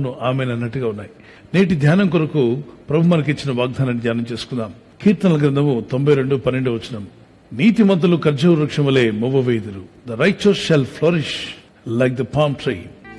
ఆమె అన్నట్టుగా ఉన్నాయి నేటి ధ్యానం కొరకు ప్రభు మనకిచ్చిన వాగ్దానాన్ని ధ్యానం చేసుకుందాం కీర్తనల గ్రంథము తొంభై రెండు పన్నెండు వచనం నీతిమంతులు ఖర్జూర వృక్షం వలె మొవ్వవేదురు the righteous shall flourish like the palm tree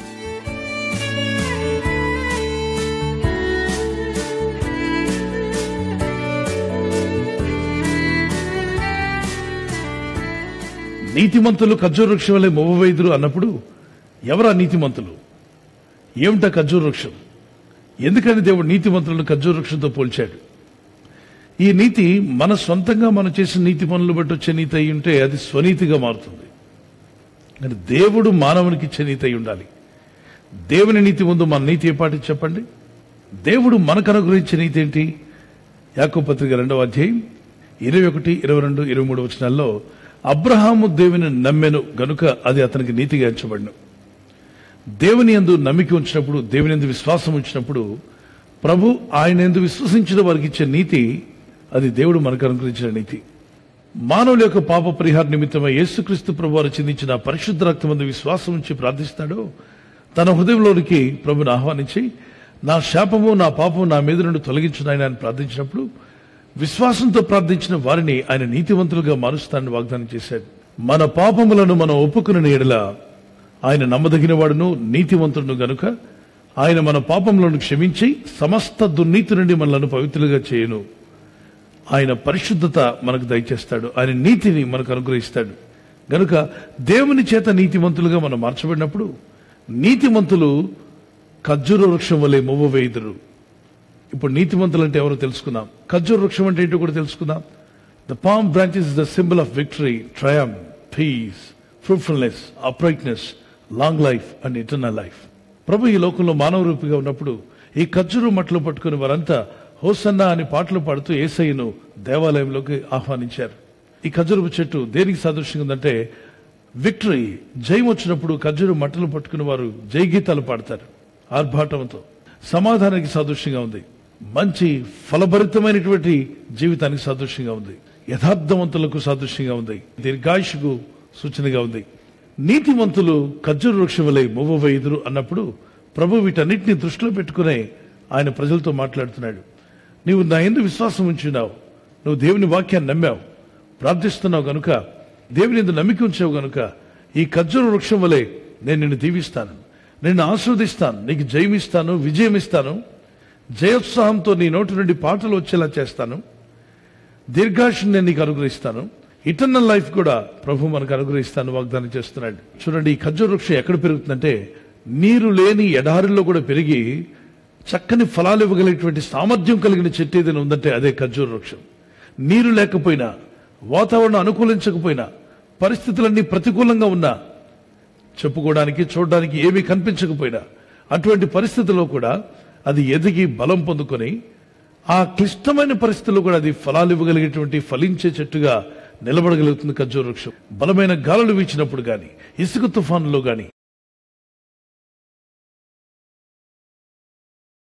నీతిమంతులు ఖర్జూర వృక్షం వలె మొవ్వవేదురు అన్నప్పుడు ఎవరా నీతిమంతులు ఏమిటా ఖర్జూర వృక్షం ఎందుకని దేవుడు నీతిమంతులను ఖర్జూర వృక్షంతో పోల్చాడు ఈ నీతి మన సొంతంగా మనం చేసిన నీతి పనులు బట్టి వచ్చే నీతి అయి ఉంటే అది స్వనీతిగా మారుతుంది కానీ దేవుడు మానవునికి ఇచ్చే నీతి అయి ఉండాలి దేవుని నీతి ముందు మన నీతి ఏ పాటి చెప్పండి దేవుడు మనకు అనుగ్రహించే నీతి ఏంటి యాకో పత్రిక రెండవ అధ్యాయం ఇరవై ఒకటి ఇరవై రెండు ఇరవై మూడు వచనాల్లో అబ్రహాము దేవుని నమ్మెను గనుక అది అతనికి నీతిగా ఎంచబడిను దేవుని ఎందు నమ్మిక ఉంచినప్పుడు దేవుని ఎందు విశ్వాసం ఉంచినప్పుడు ప్రభు ఆయన ఎందు విశ్వసించిన వారికి ఇచ్చే నీతి అది దేవుడు మనకు అనుగ్రహించిన నీతి మానవుల యొక్క పాప పరిహార నిమిత్తమై యేసుక్రీస్తు ప్రభు వారు చిందించిన పరిశుద్ధ రక్తం మందు విశ్వాసం ఉంచి ప్రార్థిస్తాడు తన హృదయంలోనికి ప్రభుని ఆహ్వానించి నా శాపము నా పాపము నా మీద నుండి తొలగించిన ఆయన అని ప్రార్థించినప్పుడు విశ్వాసంతో ప్రార్థించిన వారిని ఆయన నీతివంతులుగా మారుస్తానని వాగ్దానం చేశాడు మన పాపములను మనం ఒప్పుకుని ఎడల ఆయన నమ్మదగిన వాడును నీతివంతుడును గనుక ఆయన మన పాపములను క్షమించి సమస్త దుర్నీతి నుండి మనలను పవిత్రులుగా చేయను ఆయన పరిశుద్ధత మనకు దయచేస్తాడు ఆయన నీతిని మనకు అనుగ్రహిస్తాడు గనుక దేవుని చేత నీతిమంతులుగా మనం మార్చబడినప్పుడు నీతిమంతులు ఖర్జూర వృక్షం వలె మొవ్వ వేయుదురు ఇప్పుడు నీతిమంతులు అంటే ఎవరో తెలుసుకుందాం ఖర్జూర వృక్షం అంటే ఏంటో కూడా తెలుసుకుందాం the palm branch is the symbol of victory triumph peace fruitfulness uprightness long life and eternal life ప్రభు ఈ లోకంలో మానవ రూపిగా ఉన్నప్పుడు ఈ ఖర్జూరు మట్టలు పట్టుకుని వారంతా హోసన్నా అని పాటలు పాడుతూ ఏసయ్యను దేవాలయంలోకి ఆహ్వానించారు ఈ ఖర్జూరపు చెట్టు దేనికి సాదృశ్యంగా ఉందంటే విక్టరీ జయం వచ్చినప్పుడు ఖర్జూరు మట్టలు పట్టుకుని వారు జై గీతాలు పాడతారు ఆర్భాటంతో సమాధానానికి సాదృశ్యంగా ఉంది మంచి ఫలభరితమైనటువంటి జీవితానికి సాదృశ్యంగా ఉంది యథార్థవంతులకు సాదృశ్యంగా ఉంది దీర్ఘాయుషుకు సూచనగా ఉంది నీతిమంతులు ఖర్జూర వృక్షం వలె మొవ్వవేయుదురు అన్నప్పుడు ప్రభు వీటన్నిటిని దృష్టిలో పెట్టుకునే ఆయన ప్రజలతో మాట్లాడుతున్నాడు నీవు నా ఎందు విశ్వాసం ఉంచున్నావు నువ్వు దేవుని వాక్యాన్ని నమ్మావు ప్రార్థిస్తున్నావు గనుక దేవుని ఎందు నమ్మిక ఉంచావు గనుక ఈ ఖర్జూర వృక్షం వలె నేను నిన్ను దీవిస్తాను నిన్ను ఆస్వాదిస్తాను నీకు జయమిస్తాను విజయం ఇస్తాను జయోత్సాహంతో నీ నోటి నుండి పాటలు వచ్చేలా చేస్తాను దీర్ఘాయుష్ నేను నీకు అనుగ్రహిస్తాను ఇటర్నల్ లైఫ్ కూడా ప్రభు మనకు అనుగ్రహిస్తాను వాగ్దానం చేస్తున్నాడు చూడండి ఈ ఖర్జూర వృక్షం ఎక్కడ పెరుగుతుందంటే నీరు లేని ఎడారిలో కూడా పెరిగి చక్కని ఫలాలు ఇవ్వగలిగినటువంటి సామర్థ్యం కలిగిన చెట్టు ఏదైనా ఉందంటే అదే ఖర్జూర వృక్షం నీరు లేకపోయినా వాతావరణం అనుకూలించకపోయినా పరిస్థితులన్నీ ప్రతికూలంగా ఉన్నా చెప్పుకోవడానికి చూడడానికి ఏమీ కనిపించకపోయినా అటువంటి పరిస్థితుల్లో కూడా అది ఎదిగి బలం పొందుకొని ఆ క్లిష్టమైన పరిస్థితుల్లో కూడా అది ఫలాలు ఇవ్వగలిగేటువంటి ఫలించే చెట్టుగా నిలబడగలుగుతుంది ఖర్జూర వృక్షం బలమైన గాలులు వీచినప్పుడు గాని ఇసుక తుఫానులో గాని